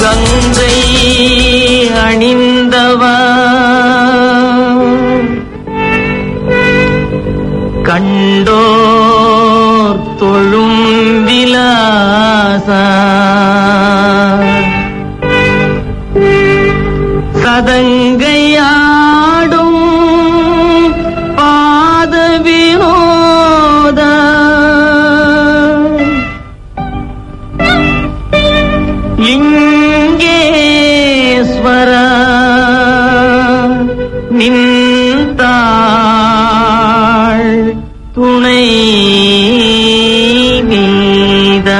கங்கை அணிந்தவா கண்டோர் தொழும் விலாசா சதங்கையாடும் பாத வினோத லிங்கேஸ்வர நின்றாள் துணை நீத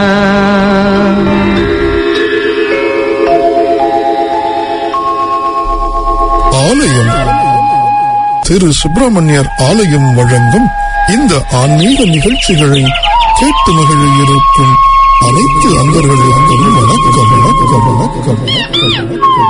ஆலயம் திரு சுப்பிரமணியர் ஆலயம் வழங்கும் இந்த ஆன்மீக நிகழ்ச்சிகளை கேட்டு மகிழ இருக்கும் அனைத்து அன்பர்களுக்கும் வணக்கம் வணக்கம் வணக்கம் வணக்கம்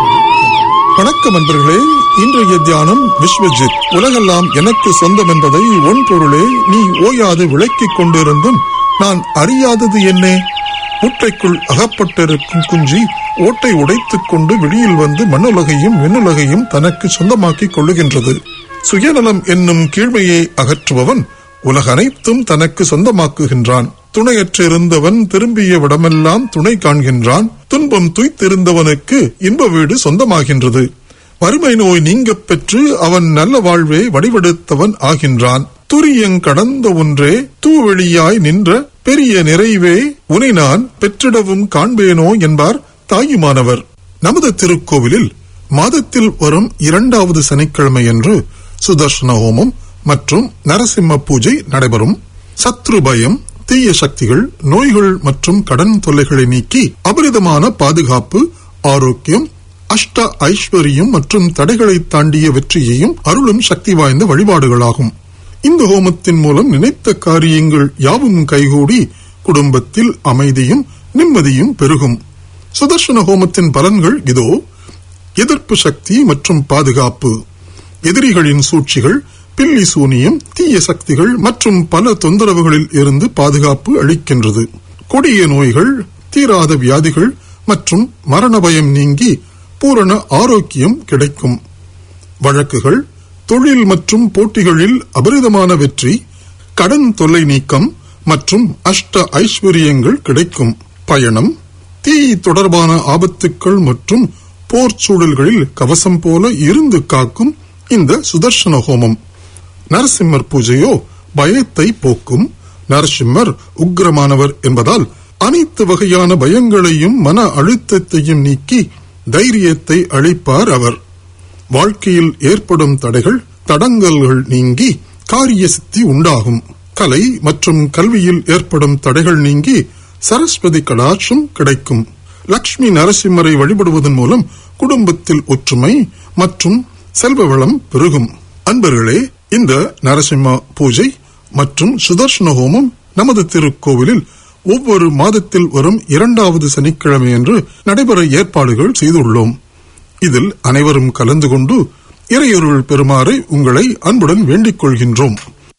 வணக்கம் அன்பர்களே இன்றைய தியானம் விஸ்வஜித் உலகெல்லாம் எனக்கு சொந்தம் என்பதை ஒன் பொருளே நீ ஓயாது விளக்கிக் கொண்டிருந்தும் நான் அறியாதது என்ன முட்டைக்குள் அகப்பட்டிருக்கும் குஞ்சி ஓட்டை உடைத்துக் கொண்டு வெளியில் வந்து மண்ணுலகையும் விண்ணுலகையும் தனக்கு சொந்தமாக்கிக் கொள்ளுகின்றது சுயநலம் என்னும் கீழ்மையை அகற்றுபவன் உலகனைத்தும் தனக்கு சொந்தமாக்குகின்றான் துணையற்றிருந்தவன் திரும்பிய விடமெல்லாம் துணை காண்கின்றான் துன்பம் துய்த்திருந்தவனுக்கு இன்ப வீடு சொந்தமாகின்றது வறுமை நோய் நீங்கப் பெற்று அவன் நல்ல வாழ்வை வடிவெடுத்தவன் ஆகின்றான் துரியங் கடந்த ஒன்றே தூவெளியாய் நின்ற பெரிய நிறைவே உனை நான் பெற்றிடவும் காண்பேனோ என்பார் தாயுமானவர் நமது திருக்கோவிலில் மாதத்தில் வரும் இரண்டாவது சனிக்கிழமையன்று சுதர்சன ஹோமம் மற்றும் நரசிம்ம பூஜை நடைபெறும் சத்ரு பயம் தீய சக்திகள் நோய்கள் மற்றும் கடன் தொல்லைகளை நீக்கி அபரிதமான பாதுகாப்பு ஆரோக்கியம் அஷ்ட ஐஸ்வர்யம் மற்றும் தடைகளை தாண்டிய வெற்றியையும் அருளும் சக்தி வாய்ந்த வழிபாடுகளாகும் இந்த ஹோமத்தின் மூலம் நினைத்த காரியங்கள் யாவும் கைகூடி குடும்பத்தில் அமைதியும் நிம்மதியும் பெருகும் சுதர்சன ஹோமத்தின் பலன்கள் இதோ எதிர்ப்பு சக்தி மற்றும் பாதுகாப்பு எதிரிகளின் சூழ்ச்சிகள் பில்லி சூனியம் தீய சக்திகள் மற்றும் பல தொந்தரவுகளில் இருந்து பாதுகாப்பு அளிக்கின்றது கொடிய நோய்கள் தீராத வியாதிகள் மற்றும் மரண பயம் நீங்கி பூரண ஆரோக்கியம் கிடைக்கும் வழக்குகள் தொழில் மற்றும் போட்டிகளில் அபரிதமான வெற்றி கடன் தொல்லை நீக்கம் மற்றும் அஷ்ட ஐஸ்வர்யங்கள் கிடைக்கும் பயணம் தீ தொடர்பான ஆபத்துக்கள் மற்றும் போர் சூழல்களில் கவசம் போல இருந்து காக்கும் இந்த சுதர்சன ஹோமம் நரசிம்மர் பூஜையோ பயத்தை போக்கும் நரசிம்மர் உக்கிரமானவர் என்பதால் அனைத்து வகையான பயங்களையும் மன அழுத்தத்தையும் நீக்கி தைரியத்தை அளிப்பார் அவர் வாழ்க்கையில் ஏற்படும் தடைகள் தடங்கல்கள் நீங்கி காரிய சித்தி உண்டாகும் கலை மற்றும் கல்வியில் ஏற்படும் தடைகள் நீங்கி சரஸ்வதி கடாட்சம் கிடைக்கும் லக்ஷ்மி நரசிம்மரை வழிபடுவதன் மூலம் குடும்பத்தில் ஒற்றுமை மற்றும் செல்வ வளம் பெருகும் அன்பர்களே இந்த நரசிம்ம பூஜை மற்றும் சுதர்சன ஹோமம் நமது திருக்கோவிலில் ஒவ்வொரு மாதத்தில் வரும் இரண்டாவது சனிக்கிழமையன்று நடைபெற ஏற்பாடுகள் செய்துள்ளோம் இதில் அனைவரும் கலந்து கொண்டு இறையொருள் பெறுமாறு உங்களை அன்புடன் வேண்டிக் கொள்கின்றோம்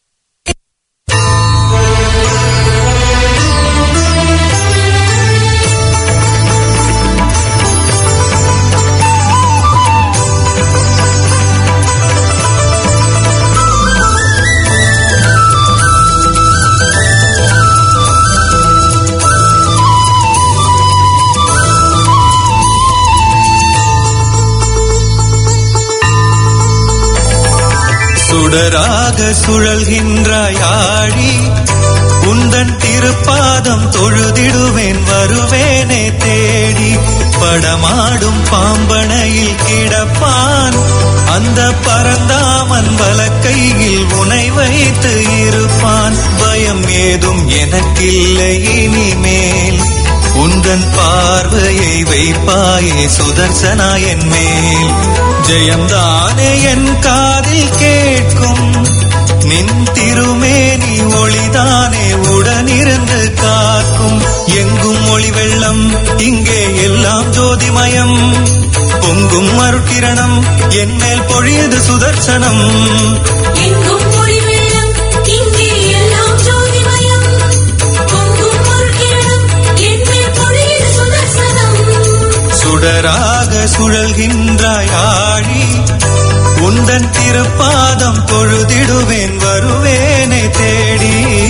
சுடராக சுழல்கின்றாய் ஆழி உந்தன் திருப்பாதம் தொழுதிடுவேன் வருவேனே தேடி படமாடும் பாம்பனையில் கிடப்பான் அந்த பரந்தாமன் வலக்கையில் உனை வைத்து இருப்பான் பயம் ஏதும் எனக்கில்லை இனிமேல் உந்தன் பார்வையை வைப்பாயே சுதர்சனா என் மேல் ஜெயம்தானே என் காதில் கேட்கும் நின் திருமேனி ஒளிதானே உடனிருந்து காக்கும் எங்கும் ஒளி வெள்ளம் இங்கே எல்லாம் ஜோதிமயம் பொங்கும் மறுக்கிரணம் என் மேல் பொழியது சுதர்சனம் எங்கும் ஒளி வெள்ளம் இங்கே எல்லாம் ஜோதிமயம் பொங்கும் ஒரு கிரணம் என் மேல் பொழியுது சுதர்சனம் சுடராக சுழல்கின்றாய் ஆழி உந்தன் திருப்பாதம் தொழுதிடுவேன் வருவேனே தேடி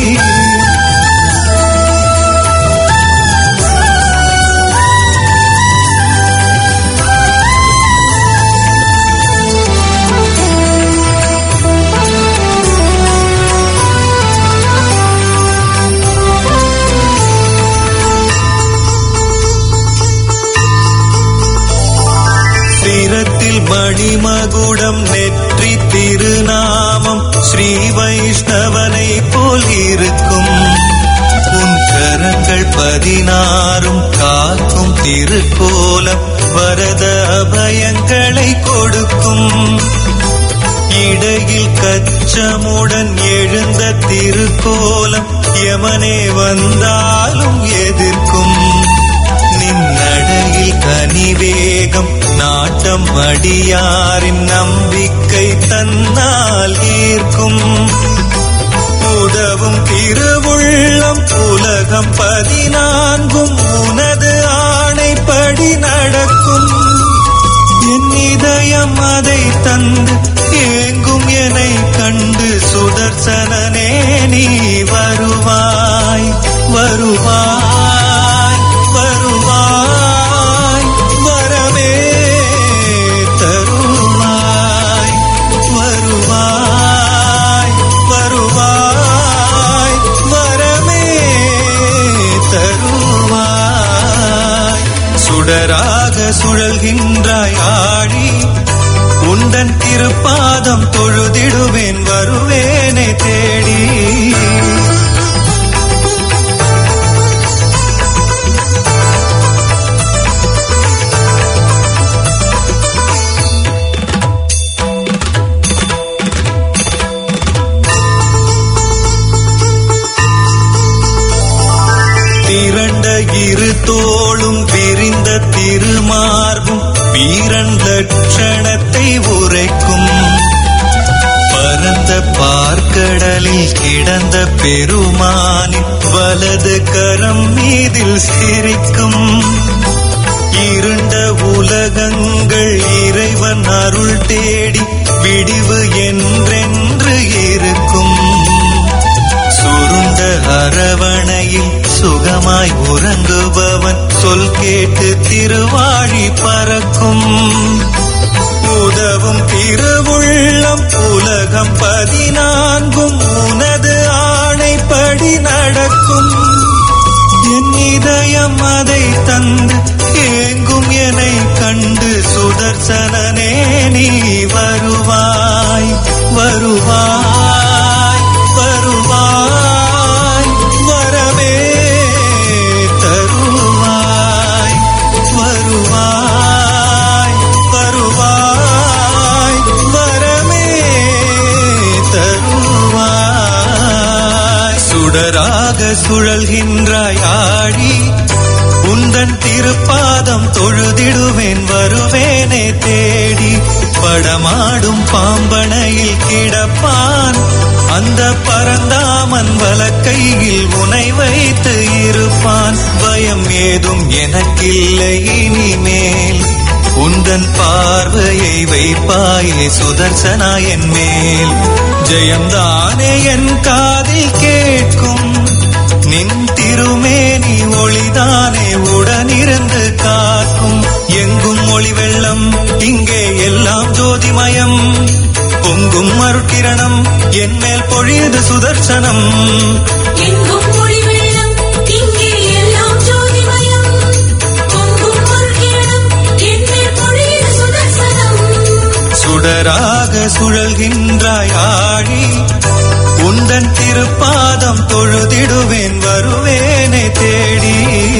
சிரத்தில் மணிமகுடம் நெற்றி திருநாமம் ஸ்ரீ வைஷ்ணவனை போல் இருக்கும் உன் கரங்கள் பதினாறும் காக்கும் திருக்கோலம் வரத அபயங்களை கொடுக்கும் இடையில் கச்சமுடன் எழுந்த திருக்கோலம் யமனே வந்தாலும் எதிர்க்கும் நின்னடையில் கனிவேகம் நாட்டம் அடியாரின் நம்பிக்கை தன்னால் ஈர்க்கும் உதவும் திருவுள்ளம் உலகம் பதினான்கும் உனது ஆணைப்படி நடக்கும் என் இதயம் அதை தந்து ஏங்கும் என்னை கண்டு சுதர்சனனே நீ வருவாய் வருவாய் வருவாய் வரமே தருவாய் வருவாய் வருவாய் வரமே தருவாய் சுடராக சுழல்கின்றாய் ஆழி உந்தன் திருப்பாதம் தொழுதிடுவேன் வருவேனே தேடி திரண்ட இரு தோளும் விரிந்த திருமார்பும் வீரன் லட்சணத்தை உரைக்கும் பரந்த பார்க்கடலில் கிடந்த பெருமானின் வலது கரம் மீதில் சிரிக்கும் இருண்ட உலகங்கள் இறைவன் அருள் தேடி விடிவு என்றென்று இருக்கும் சுருண்ட அரவணையில் சுகமாய் உறங்குபவன் சொல் கேட்டு திருவாழி பறக்கும் உதவும் திருவுள்ளம் உலகம் பதினான்கும் உனது ஆணைப்படி நடக்கும் என் இதயம் அதை தந்து ஏங்கும் என்னை கண்டு சுதர்சனனே நீ வருவாய் வருவாய் வருவாய் வரமே தருவாய் வருவாய் வருவாய் வரமே தருவாய் சுடராக சுழல்கின்றாய் ஆழி உந்தன் திருப்பாதம் தொழுதிடுவேன் வருவேனே தேடி படமாடும் பாம்பனையில் கிடப்பான் அந்த பரந்தாமன் வலக்கையில் உனை வைத்து இருப்பான் பயம் ஏதும் எனக்கில்லை இனிமேல் உந்தன் பார்வையை வைப்பாயே சுதர்சனா என் மேல் ஜெயம்தானே என் காதில் கேட்கும் நின் திருமேனி ஒளிதானே உடனிருந்து காக்கும் எங்கும் ஒளி வெள்ளம் இங்கே எல்லாம் ஜோதிமயம் பொங்கும் அருட்கிரணம் என் மேல் பொழியது சுதர்சனம் எங்கும் ஒளி வெள்ளம் இங்கே எல்லாம் ஜோதிமயம் பொங்கும் ஒரு கிரணம் என்னில் பொழியுது சுதர்சனம் சுடராக சுழல்கின்றாய் ஆழி உந்தன் திருப்பாதம் தொழுதிடுவேன் வருவேனே தேடி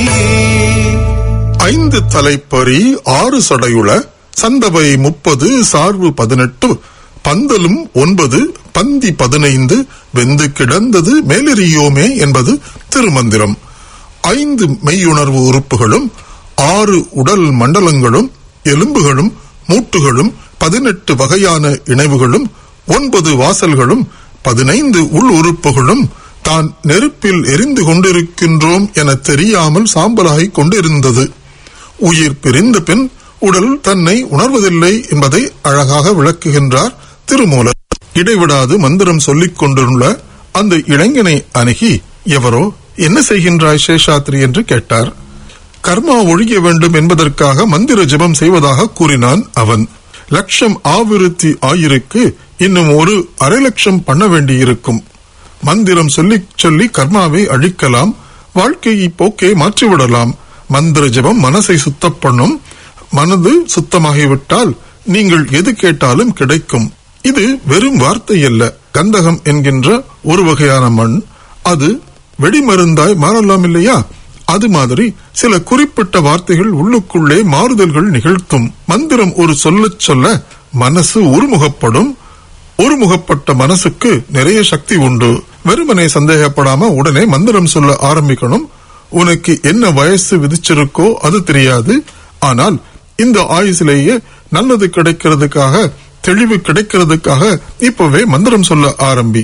ஐந்து தலைப்பறி ஆறு சடையுள சந்தவை முப்பது சார்பு பதினெட்டு பந்தலும் ஒன்பது பந்தி பதினைந்து வெந்து கிடந்தது மேலெறியோமே என்பது திருமந்திரம் ஐந்து மெய்யுணர்வு உறுப்புகளும் ஆறு உடல் மண்டலங்களும் எலும்புகளும் மூட்டுகளும் பதினெட்டு வகையான இணைவுகளும் ஒன்பது வாசல்களும் பதினைந்து உள் உறுப்புகளும் தான் நெருப்பில் எரிந்து கொண்டிருக்கின்றோம் என தெரியாமல் சாம்பலாகிக் கொண்டிருந்தது உயிர் பிரிந்த பின் உடல் தன்னை உணர்வதில்லை என்பதை அழகாக விளக்குகின்றார் திருமூலர் இடைவிடாது மந்திரம் சொல்லிக் கொண்டுள்ள அந்த இளைஞனை அணுகி எவரோ என்ன செய்கின்றாய் சேஷாத்ரி என்று கேட்டார் கர்மா ஒழிய வேண்டும் என்பதற்காக மந்திர ஜெபம் செய்வதாக கூறினான் அவன் லட்சம் ஆவிருத்தி ஆயிருக்கு இன்னும் ஒரு அரை லட்சம் பண்ண வேண்டியிருக்கும் மந்திரம் சொல்லி சொல்லி கர்மாவை அழிக்கலாம் வாழ்க்கையை போக்கை மாற்றிவிடலாம் மந்திர ஜெபம் மனசை சுத்தம் பண்ணும் மனது சுத்தமாகிவிட்டால் நீங்கள் எது கேட்டாலும் கிடைக்கும் இது வெறும் வார்த்தை அல்ல கந்தகம் என்கின்ற ஒரு வகையான மண் அது வெடிமருந்தாய் மாறலாம் இல்லையா அது மாதிரி சில குறிப்பிட்ட வார்த்தைகள் உள்ளுக்குள்ளே மாறுதல்கள் நிகழ்த்தும் மந்திரம் ஒரு சொல்லச் சொல்ல மனசு ஒருமுகப்படும் ஒருமுகப்பட்ட மனசுக்கு நிறைய சக்தி உண்டு வெறுமனே சந்தேகப்படாம உடனே மந்திரம் சொல்ல ஆரம்பிக்கணும் உனக்கு என்ன வயசு விதிச்சிருக்கோ அது தெரியாது ஆனால் இந்த ஆயுசிலேயே நல்லது கிடைக்கிறதுக்காக தெளிவு கிடைக்கிறதுக்காக இப்பவே மந்திரம் சொல்ல ஆரம்பி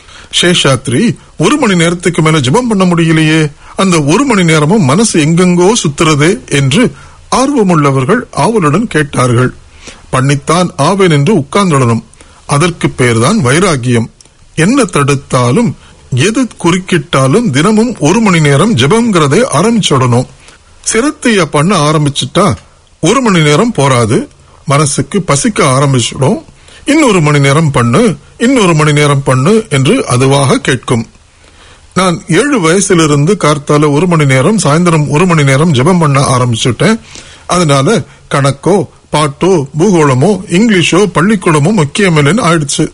சேஷாத்ரி ஒரு மணி நேரத்துக்கு மேல ஜெபம் பண்ண முடியலையே அந்த ஒரு மணி நேரமும் மனசு எங்கெங்கோ சுத்துறதே என்று ஆர்வமுள்ளவர்கள் ஆவலுடன் கேட்டார்கள் பண்ணித்தான் ஆவேன் என்று உட்கார்ந்துடணும் அதற்கு பெயர்தான் வைராகியம் என்ன தடுத்தாலும் எது குறுக்கிட்டாலும் தினமும் ஒரு மணி நேரம் ஜெபம்ங்கிறதை ஆரம்பிச்சுடணும் சிரத்தைய பண்ண ஆரம்பிச்சுட்டா ஒரு மணி நேரம் போராது மனசுக்கு பசிக்க ஆரம்பிச்சிடும் இன்னொரு மணி நேரம் பண்ணு இன்னொரு மணி நேரம் பண்ணு என்று அதுவாக கேட்கும் நான் ஏழு வயசிலிருந்து கார்த்தால ஒரு மணி நேரம் சாயந்தரம் ஒரு மணி நேரம் ஜெபம் பண்ண ஆரம்பிச்சுட்டேன் அதனால கணக்கோ பாட்டோ பூகோளமோ இங்கிலீஷோ பள்ளிக்கூடமோ முக்கியமில்லைன்னு ஆயிடுச்சு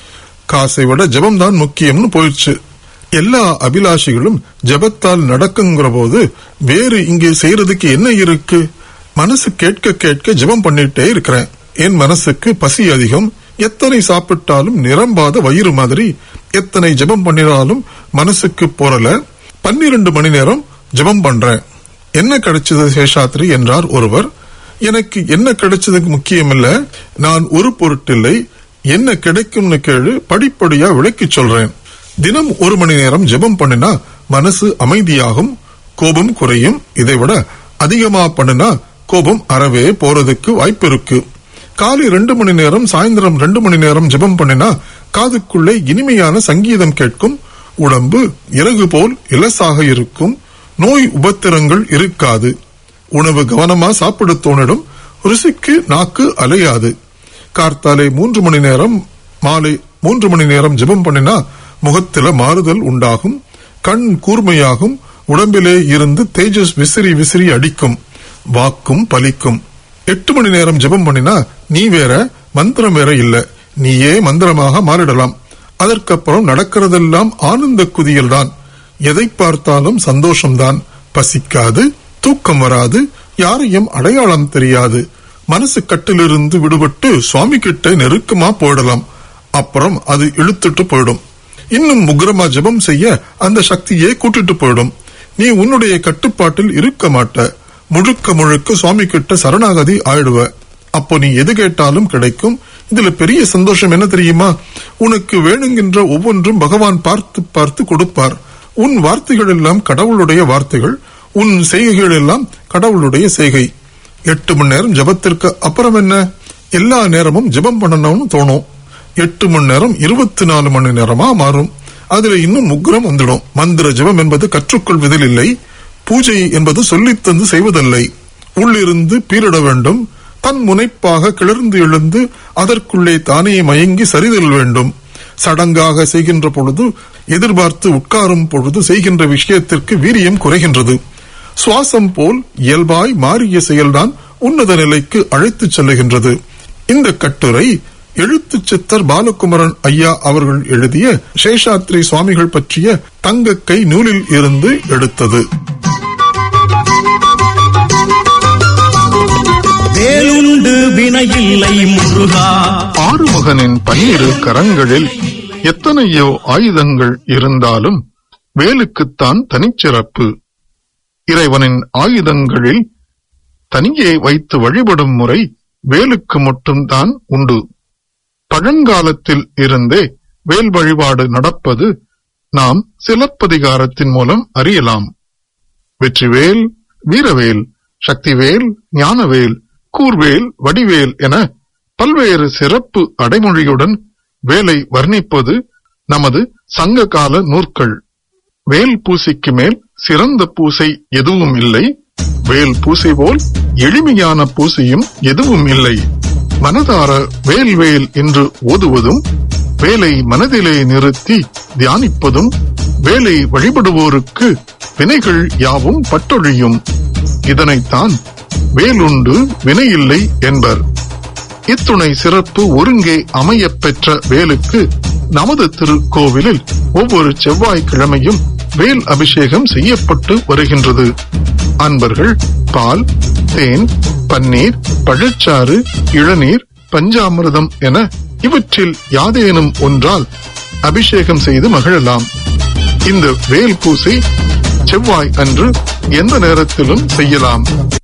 காசை விட ஜெபம் தான் முக்கியம்னு போயிடுச்சு எல்லா அபிலாஷைகளும் ஜெபத்தால் நடக்குங்கிற போது வேறு இங்கே செய்யறதுக்கு என்ன இருக்கு மனசு கேட்க கேட்க ஜெபம் பண்ணிட்டே இருக்கிறேன் என் மனசுக்கு பசி அதிகம் எத்தனை சாப்பிட்டாலும் நிரம்பாத வயிறு மாதிரி எத்தனை ஜெபம் பண்ணினாலும் மனசுக்கு போறல பன்னிரண்டு மணி நேரம் ஜெபம் பண்றேன் என்ன கிடைச்சது சேஷாத்ரி என்றார் ஒருவர் எனக்கு என்ன கிடைச்சதுக்கு முக்கியமில்ல நான் ஒரு பொருட்டில்லை என்ன கிடைக்கும்னு கேளு படிப்படியா விளக்கி சொல்றேன் தினம் ஒரு மணி நேரம் ஜெபம் பண்ணினா மனசு அமைதியாகும் கோபம் குறையும் இதை விட அதிகமா பண்ணினா கோபம் அறவே போறதுக்கு வாய்ப்பு இருக்கு காலை ரெண்டு மணி நேரம் சாயந்தரம் ரெண்டு மணி நேரம் ஜெபம் பண்ணினா காதுக்குள்ளே இனிமையான சங்கீதம் கேட்கும் உடம்பு இறகு போல் இலசாக இருக்கும் நோய் உபத்திரங்கள் இருக்காது உணவு கவனமா சாப்பிட தோணிடும் ருசிக்கு நாக்கு அலையாது கார்த்தாலை மூன்று மணி நேரம் மாலை மூன்று மணி நேரம் ஜெபம் பண்ணினா முகத்தில மாறுதல் உண்டாகும் கண் கூர்மையாகும் உடம்பிலே இருந்து தேஜஸ் விசிறி விசிறி அடிக்கும் வாக்கும் பலிக்கும் எட்டு மணி நேரம் ஜெபம் பண்ணினா நீ வேற மந்திரம் வேற இல்ல நீயே மந்திரமாக மாறிடலாம் அதற்கப்புறம் நடக்கிறதெல்லாம் ஆனந்த குதியல் தான் எதை பார்த்தாலும் சந்தோஷம்தான் பசிக்காது தூக்கம் வராது யாரையும் அடையாளம் தெரியாது மனசு கட்டிலிருந்து விடுபட்டு சுவாமி கிட்ட நெருக்கமா போயிடலாம் அப்புறம் அது இழுத்துட்டு போயிடும் இன்னும் முக்ரமா ஜெபம் செய்ய அந்த சக்தியே கூட்டிட்டு போயிடும் நீ உன்னுடைய கட்டுப்பாட்டில் இருக்க மாட்ட முழுக்க முழுக்க சுவாமி கிட்ட சரணாகதி ஆயிடுவ அப்போ நீ எது கேட்டாலும் கிடைக்கும் இதுல பெரிய சந்தோஷம் என்ன தெரியுமா உனக்கு வேணுங்கின்ற ஒவ்வொன்றும் பகவான் பார்த்து பார்த்து கொடுப்பார் உன் வார்த்தைகள் எல்லாம் கடவுளுடைய வார்த்தைகள் உன் செய்கைகள் எல்லாம் கடவுளுடைய செய்கை எட்டு மணி நேரம் ஜபத்திற்கு அப்புறம் என்ன எல்லா நேரமும் ஜெபம் பண்ணணும்னு தோணும் எட்டு மணி நேரம் இருபத்தி நாலு மணி நேரமா மாறும் அதுல இன்னும் முக்ரம் வந்துடும் மந்திர ஜெபம் என்பது கற்றுக்கொள்வதில் இல்லை பூஜை என்பது சொல்லித் தந்து செய்வதில்லை உள்ளிருந்து பீரிட வேண்டும் தன் முனைப்பாக கிளர்ந்து எழுந்து அதற்குள்ளே தானே மயங்கி சரிதல் வேண்டும் சடங்காக செய்கின்ற பொழுது எதிர்பார்த்து உட்காரும் பொழுது செய்கின்ற விஷயத்திற்கு வீரியம் குறைகின்றது சுவாசம் போல் இயல்பாய் மாறிய செயல்தான் உன்னத நிலைக்கு அழைத்துச் செல்லுகின்றது இந்த கட்டுரை எழுத்து சித்தர் பாலகுமரன் ஐயா அவர்கள் எழுதிய சேஷாத்ரி சுவாமிகள் பற்றிய தங்கக்கை நூலில் இருந்து எடுத்தது வேலுண்டு வினையில்லை முருகா ஆறுமுகனின் பன்னிரு கரங்களில் எத்தனையோ ஆயுதங்கள் இருந்தாலும் வேலுக்குத்தான் தனிச்சிறப்பு இறைவனின் ஆயுதங்களில் தனியே வைத்து வழிபடும் முறை வேலுக்கு மட்டும்தான் உண்டு பழங்காலத்தில் இருந்தே வேல் வழிபாடு நடப்பது நாம் சிலப்பதிகாரத்தின் மூலம் அறியலாம் வெற்றிவேல் வீரவேல் சக்திவேல் ஞானவேல் கூர்வேல் வடிவேல் என பல்வேறு சிறப்பு அடைமொழியுடன் வேலை வர்ணிப்பது நமது சங்க கால நூற்கள் வேல் பூசைக்கு மேல் சிறந்த பூசை எதுவும் இல்லை வேல் பூசை போல் எளிமையான பூசையும் எதுவும் இல்லை மனதார வேல் வேல் என்று ஓதுவதும் வேலை மனதிலே நிறுத்தி தியானிப்பதும் வேலை வழிபடுவோருக்கு வினைகள் யாவும் பட்டொழியும் இதனைத்தான் வேலுண்டு வினையில்லை என்பர் இத்துணை சிறப்பு ஒருங்கே அமையப் பெற்ற வேலுக்கு நமது திருக்கோவிலில் ஒவ்வொரு செவ்வாய்க்கிழமையும் வேல் அபிஷேகம் செய்யப்பட்டு வருகின்றது அன்பர்கள் பால் தேன் பன்னீர் பழச்சாறு இளநீர் பஞ்சாமிர்தம் என இவற்றில் யாதேனும் ஒன்றால் அபிஷேகம் செய்து மகிழலாம் இந்த வேல் பூசை செவ்வாய் அன்று எந்த நேரத்திலும் செய்யலாம்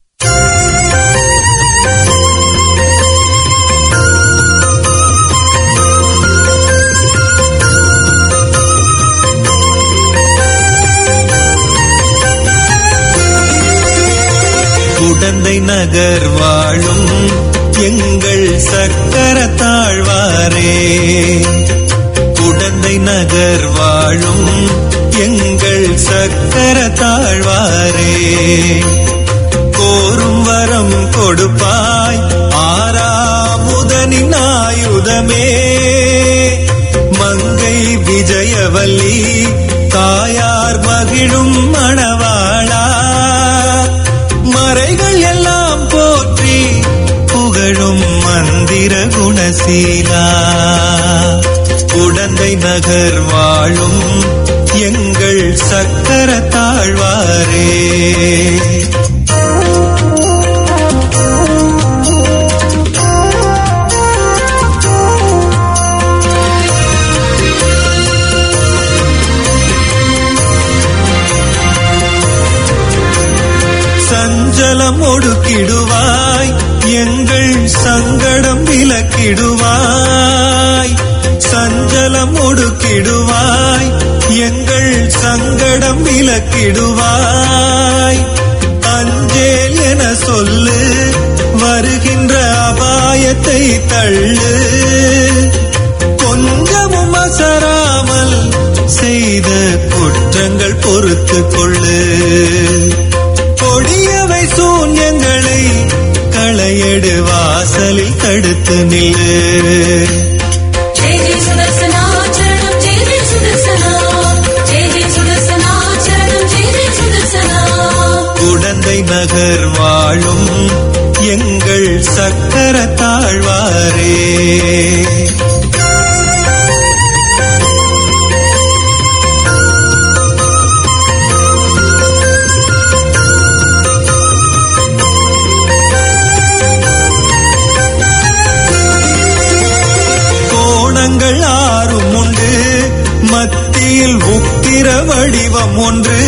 குடந்தை நகர் வாழும் எங்கள் சக்கர தாழ்வாரே குடந்தை நகர் வாழும் எங்கள் சக்கர தாழ்வாரே கோரும் வரம் கொடுப்பாய் ஆறாமுதனின் ஆயுதமே மங்கை விஜயவல்லி தாயார் மகிழும் மணவாளா மறைகள் எல்லாம் போற்றி புகழும் மந்திர குணசீலா குடந்தை நகர் வாழும் எங்கள் சக்கர தாழ்வாரே சஞ்சலம் ஒடுக்கிடுவாய் எங்கள் சங்கடம் விலக்கிடுவாய் சஞ்சலம் ஒடுக்கிடுவாய் எங்கள் சங்கடம் விலக்கிடுவாய் அஞ்சேல் என சொல்லு வருகின்ற அபாயத்தை தள்ளு கொஞ்சமும் அசராமல் செய்த குற்றங்கள் பொறுத்து கொள்ளு கொடியவை சூன்யங்களை களையெடு வாசலில் தடுத்து நில்லு ஜெய ஜெய சுதர்சனா சரணம் ஜெய ஜெய சுதர்சனா ஜெய ஜெய சுதர்சனா சரணம் ஜெய ஜெய சுதர்சனா குடந்தை நகர் வாழும் எங்கள் சக்கர தாழ்வாரே கோணங்கள் ஆறும் உண்டு மத்தியில் உக்கிர வடிவம் ஒன்று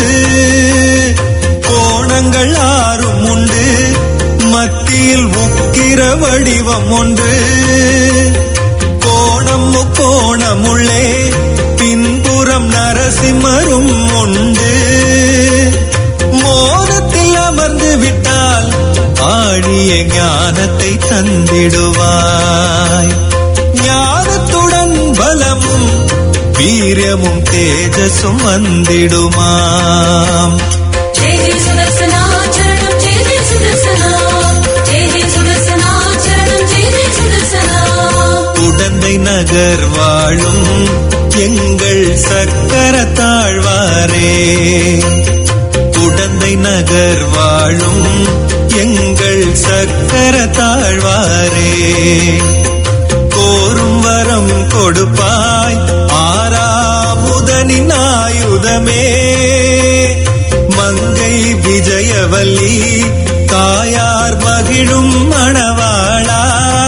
கோணங்கள் ஆறும் உண்டு மத்தியில் உக்கிர வடிவம் ஒன்று கோணம் முக்கோணமுள்ளே பின்புறம் நரசிம்மரும் உண்டு மோனத்தில் அமர்ந்து விட்டால் ஆழிய ஞானத்தை தந்திடுவாய் ஞானத்துடன் பலமும் வீரியமும் தேஜஸும் வந்திடுமாம் ஜெய ஜெய சுதர்சனா சரணம் ஜெய ஜெய சுதர்சனா ஜெய ஜெய சுதர்சனா சரணம் ஜெய ஜெய சுதர்சனா குடந்தை நகர் வாழும் எங்கள் சக்கர தாழ்வாரே குடந்தை நகர் வாழும் எங்கள் சக்கர தாழ்வாரே கோரும் வரம் கொடுப்பாய் ஆறாமுதனின் ஆயுதமே மங்கை விஜயவல்லி தாயார் மகிழும் மணவாளா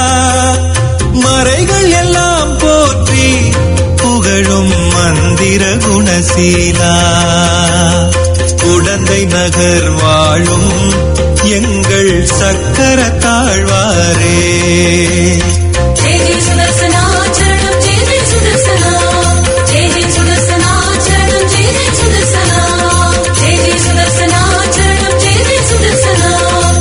மறைகள் எல்லாம் போற்றி புகழும் மந்திர குணசீலா குடந்தை நகர் வாழும் எங்கள் சக்கர தாழ்வாரே ஜெய ஜெய சுதர்சனா சரணம் ஜெய ஜெய சுதர்சனா ஜெய ஜெய சுதர்சனா சரணம் ஜெய ஜெய சுதர்சனா ஜெய ஜெய சுதர்சனா சரணம் ஜெய ஜெய சுதர்சனா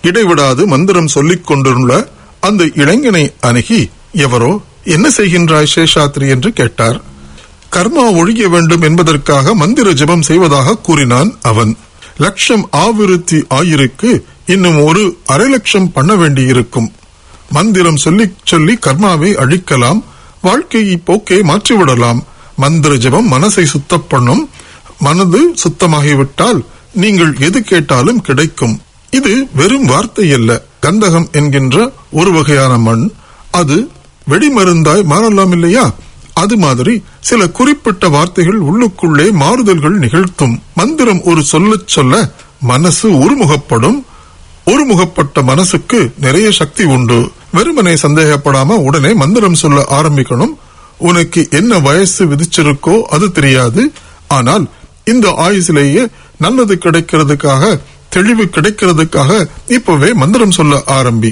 இடைவிடாது மந்திரம் சொல்லிக் கொண்டுள்ள அந்த இளைஞனை அணுகி எவரோ என்ன செய்கின்றாய் சேஷாத்ரி என்று கேட்டார் கர்மா ஒழிய வேண்டும் என்பதற்காக மந்திர ஜெபம் செய்வதாக கூறினான் அவன் லட்சம் ஆவிருத்தி ஆயிருக்கு இன்னும் ஒரு அரை லட்சம் பண்ண வேண்டியிருக்கும் மந்திரம் சொல்லி சொல்லி கர்மாவை அழிக்கலாம் வாழ்க்கையை போக்கை மாற்றிவிடலாம் மந்திர ஜெபம் மனசை சுத்தம் பண்ணும் மனது சுத்தமாகிவிட்டால் நீங்கள் எது கேட்டாலும் கிடைக்கும் இது வெறும் வார்த்தை அல்ல கந்தகம் என்கின்ற ஒரு வகையான மண் அது வெடிமருந்தாய் மாறலாம் இல்லையா அது மாதிரி சில குறிப்பிட்ட வார்த்தைகள் உள்ளுக்குள்ளே மாறுதல்கள் நிகழ்த்தும் மந்திரம் ஒரு சொல்லச் சொல்ல மனசு ஒருமுகப்படும் ஒருமுகப்பட்ட மனசுக்கு நிறைய சக்தி உண்டு வெறுமனே சந்தேகப்படாம உடனே மந்திரம் சொல்ல ஆரம்பிக்கணும் உனக்கு என்ன வயசு விதிச்சிருக்கோ அது தெரியாது ஆனால் இந்த ஆயுசிலேயே நல்லது கிடைக்கிறதுக்காக தெளிவு கிடைக்கிறதுக்காக இப்பவே மந்திரம் சொல்ல ஆரம்பி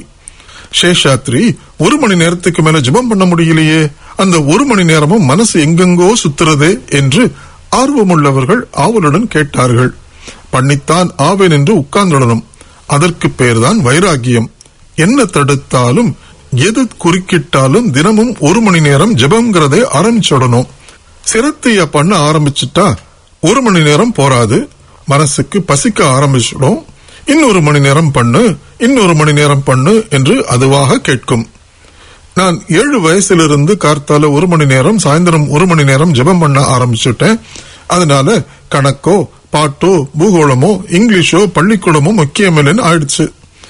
சேஷாத்ரி ஒரு மணி நேரத்துக்கு மேல ஜெபம் பண்ண முடியலையே அந்த ஒரு மணி நேரமும் மனசு எங்கெங்கோ சுத்துறதே என்று ஆர்வமுள்ளவர்கள் ஆவலுடன் கேட்டார்கள் பண்ணித்தான் ஆவேன் என்று உட்கார்ந்துடணும் அதற்கு பெயர்தான் வைராகியம் என்ன தடுத்தாலும் எது குறுக்கிட்டாலும் தினமும் ஒரு மணி நேரம் ஜெபம்ங்கிறதை ஆரம்பிச்சுடணும் சிரத்தைய பண்ண ஆரம்பிச்சுட்டா ஒரு மணி நேரம் போராது மனசுக்கு பசிக்க ஆரம்பிச்சிடும் இன்னொரு மணி நேரம் பண்ணு இன்னொரு மணி நேரம் பண்ணு என்று அதுவாக கேட்கும் நான் ஏழு வயசிலிருந்து கார்த்தால ஒரு மணி நேரம் சாயந்தரம் ஒரு மணி நேரம் ஜெபம் பண்ண ஆரம்பிச்சுட்டேன் அதனால கணக்கோ பாட்டோ பூகோளமோ இங்கிலீஷோ பள்ளிக்கூடமோ முக்கியமில்லைன்னு ஆயிடுச்சு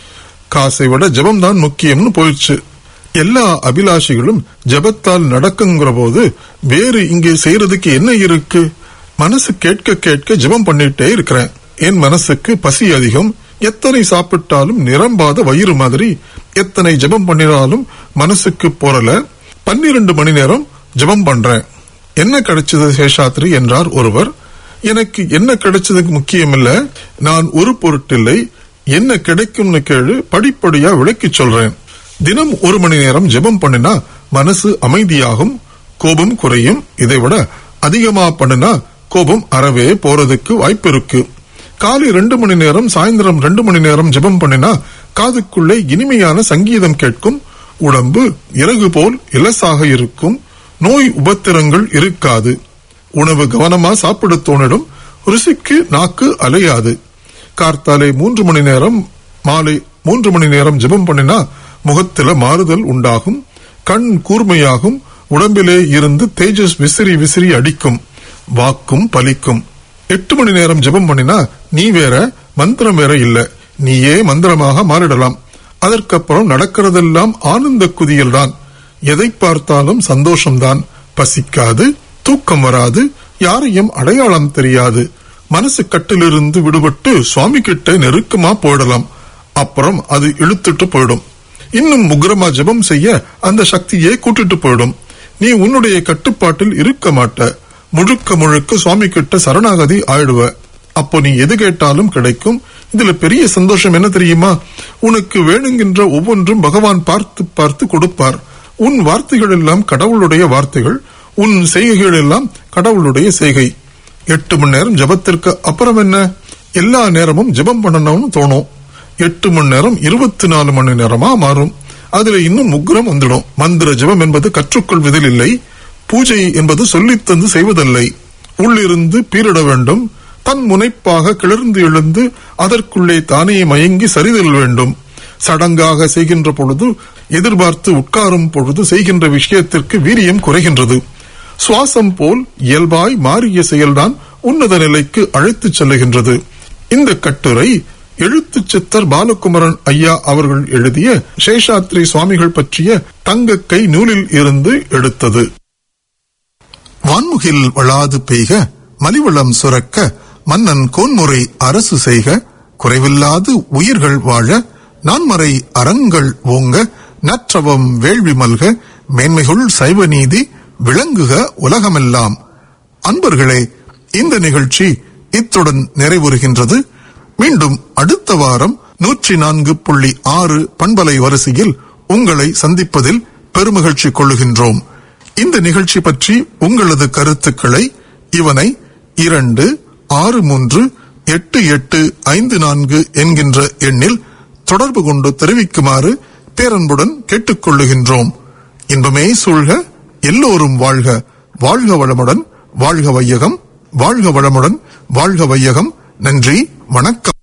காசை விட ஜெபம் தான் முக்கியம்னு போயிடுச்சு எல்லா அபிலாஷைகளும் ஜெபத்தால் நடக்குங்கிற போது வேறு இங்கே செய்யறதுக்கு என்ன இருக்கு மனசு கேட்க கேட்க ஜெபம் பண்ணிட்டே இருக்கிறேன் என் மனசுக்கு பசி அதிகம் எத்தனை சாப்பிட்டாலும் நிரம்பாத வயிறு மாதிரி எத்தனை ஜெபம் பண்ணினாலும் மனசுக்கு போறல பன்னிரண்டு மணி நேரம் ஜெபம் பண்றேன் என்ன கிடைச்சது சேஷாத்ரி என்றார் ஒருவர் எனக்கு என்ன கிடைச்சதுக்கு முக்கியமில்ல நான் ஒரு பொருட்டில்லை என்ன கிடைக்கும்னு கேளு படிப்படியா விளக்கி சொல்றேன் தினம் ஒரு மணி நேரம் ஜெபம் பண்ணினா மனசு அமைதியாகும் கோபம் குறையும் இதை விட அதிகமா பண்ணினா கோபம் அறவே போறதுக்கு வாய்ப்பு இருக்கு காலை ரெண்டு மணி நேரம் சாயந்தரம் ரெண்டு மணி நேரம் ஜெபம் பண்ணினா காதுக்குள்ளே இனிமையான சங்கீதம் கேட்கும் உடம்பு இறகு போல் இலசாக இருக்கும் நோய் உபத்திரங்கள் இருக்காது உணவு கவனமா சாப்பிட தோணிடும் ருசிக்கு நாக்கு அலையாது கார்த்தாலை மூன்று மணி நேரம் மாலை மூன்று மணி நேரம் ஜெபம் பண்ணினா முகத்தில மாறுதல் உண்டாகும் கண் கூர்மையாகும் உடம்பிலே இருந்து தேஜஸ் விசிறி விசிறி அடிக்கும் வாக்கும் பலிக்கும் எட்டு மணி நேரம் ஜெபம் பண்ணினா நீ வேற மந்திரம் வேற இல்ல நீயே மந்திரமாக மாறிடலாம் அதற்கப்புறம் நடக்கிறதெல்லாம் ஆனந்த குதியல் தான் எதை பார்த்தாலும் சந்தோஷம்தான் பசிக்காது தூக்கம் வராது யாரையும் அடையாளம் தெரியாது மனசு கட்டிலிருந்து விடுபட்டு சுவாமி கிட்ட நெருக்கமா போயிடலாம் அப்புறம் அது இழுத்துட்டு போயிடும் இன்னும் முக்ரமா ஜெபம் செய்ய அந்த சக்தியே கூட்டிட்டு போயிடும் நீ உன்னுடைய கட்டுப்பாட்டில் இருக்க மாட்ட முழுக்க முழுக்க சுவாமி கிட்ட சரணாகதி ஆயிடுவ அப்போ நீ எது கேட்டாலும் கிடைக்கும் இதுல பெரிய சந்தோஷம் என்ன தெரியுமா உனக்கு வேணுங்கின்ற ஒவ்வொன்றும் பகவான் பார்த்து பார்த்து கொடுப்பார் உன் வார்த்தைகள் எல்லாம் கடவுளுடைய வார்த்தைகள் உன் செய்கைகள் எல்லாம் கடவுளுடைய செய்கை எட்டு மணி நேரம் ஜபத்திற்கு அப்புறம் என்ன எல்லா நேரமும் ஜெபம் பண்ணணும்னு தோணும் எட்டு மணி நேரம் இருபத்தி நாலு மணி நேரமா மாறும் அதுல இன்னும் உக்ரம் வந்துடும் மந்திர ஜெபம் என்பது கற்றுக்கொள்வதில் இல்லை பூஜை என்பது சொல்லித் தந்து செய்வதில்லை உள்ளிருந்து பீரிட வேண்டும் தன் முனைப்பாக கிளர்ந்து எழுந்து அதற்குள்ளே தானே மயங்கி சரிதல் வேண்டும் சடங்காக செய்கின்ற பொழுது எதிர்பார்த்து உட்காரும் பொழுது செய்கின்ற விஷயத்திற்கு வீரியம் குறைகின்றது சுவாசம் போல் இயல்பாய் மாறிய செயல்தான் உன்னத நிலைக்கு அழைத்துச் செல்லுகின்றது இந்த கட்டுரை எழுத்து சித்தர் பாலகுமரன் ஐயா அவர்கள் எழுதிய சேஷாத்ரி சுவாமிகள் பற்றிய தங்க கை நூலில் இருந்து எடுத்தது வான்முகில் வளாது பெய்க மலிவளம் சுரக்க மன்னன் கோன்முறை அரசு செய்க குறைவில்லாது உயிர்கள் வாழ நான்மறை அறங்கள் ஓங்க நற்றவம் வேள்வி மல்க மேன்மைகுள் சைவ நீதி விளங்குக உலகமெல்லாம் அன்பர்களே இந்த நிகழ்ச்சி இத்துடன் நிறைவுறுகின்றது மீண்டும் அடுத்த வாரம் நூற்றி நான்கு புள்ளி ஆறு பண்பலை வரிசையில் உங்களை சந்திப்பதில் பெருமகிழ்ச்சி கொள்ளுகின்றோம் இந்த நிகழ்ச்சி பற்றி உங்களது கருத்துக்களை இவனை இரண்டு ஆறு மூன்று எட்டு எட்டு ஐந்து நான்கு என்கின்ற எண்ணில் தொடர்பு கொண்டு தெரிவிக்குமாறு பேரன்புடன் கேட்டுக்கொள்ளுகின்றோம் இன்பமே சூழ்க எல்லோரும் வாழ்க வாழ்க வளமுடன் வாழ்க வையகம் வாழ்க வளமுடன் வாழ்க வையகம் நன்றி வணக்கம்